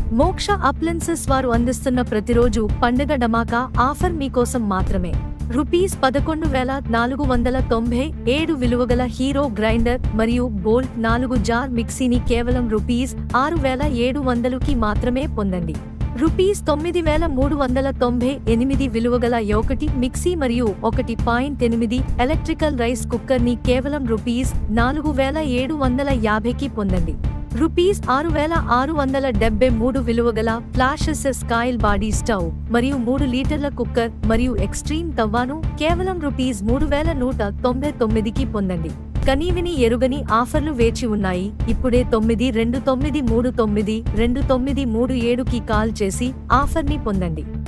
మోక్ష అప్లెన్సెస్ వారు అందిస్తున్న ప్రతిరోజు పండుగ డమాకా ఆఫర్ మీకోసం మాత్రమే రూపీస్ పదకొండు వేల నాలుగు వందల తొంభై ఏడు విలువగల హీరో గ్రైండర్ మరియు బోల్ట్ నాలుగు జార్ మిక్సీని కేవలం రూపీస్ ఆరు వేల ఏడు వందలుకి మాత్రమే పొందండి రూపీస్ తొమ్మిది వేల మూడు వందల తొంభై ఎనిమిది విలువగల ఒకటి మిక్సీ మరియు ఒకటి పాయింట్ ఎనిమిది ఎలక్ట్రికల్ రైస్ కుక్కర్ని కేవలం రూపీస్ నాలుగు వేల ఏడు వందల యాభైకి పొందండి రూపీస్ ఆరు వేల ఆరు వందల డెబ్బై మూడు విలువగల ఫ్లాషెసెస్ కాయిల్ బాడీ స్టవ్ మరియు మూడు లీటర్ల కుక్కర్ మరియు ఎక్స్ట్రీమ్ తవ్వాను కేవలం రూపీస్ మూడు వేల నూట తొంభై తొమ్మిదికి పొందండి కనీవిని ఎరుగని ఆఫర్లు వేచి ఉన్నాయి ఇప్పుడే తొమ్మిది రెండు తొమ్మిది మూడు తొమ్మిది రెండు తొమ్మిది మూడు ఏడుకి కాల్ చేసి ఆఫర్ని పొందండి